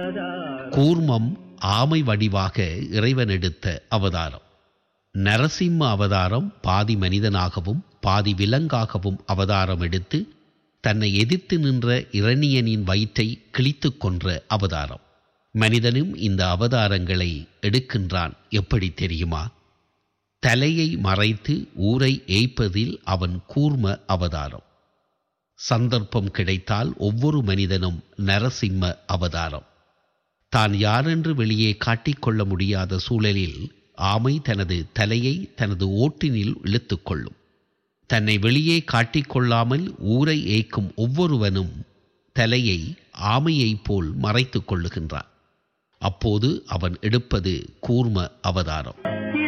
கூர்மம் ஆமை வடிவாக இறைவன் எடுத்த அவதாரம் நரசிம்ம அவதாரம் பாதி மனிதனாகவும் பாதி விலங்காகவும் அவதாரம் எடுத்து தன்னை எதிர்த்து நின்ற இரணியனின் வயிற்றை கிழித்துக் கொன்ற அவதாரம் மனிதனும் இந்த அவதாரங்களை எடுக்கின்றான் எப்படி தெரியுமா தலையை மறைத்து ஊரை ஏய்ப்பதில் அவன் கூர்ம அவதாரம் சந்தர்ப்பம் கிடைத்தால் ஒவ்வொரு மனிதனும் நரசிம்ம அவதாரம் தான் யாரென்று வெளியே காட்டிக்கொள்ள முடியாத சூழலில் ஆமை தனது தலையை தனது ஓட்டினில் இழுத்துக்கொள்ளும் தன்னை வெளியே காட்டிக்கொள்ளாமல் ஊரை ஏய்க்கும் ஒவ்வொருவனும் தலையை ஆமையைப் போல் மறைத்துக் கொள்ளுகின்றான் அப்போது அவன் எடுப்பது கூர்ம அவதாரம்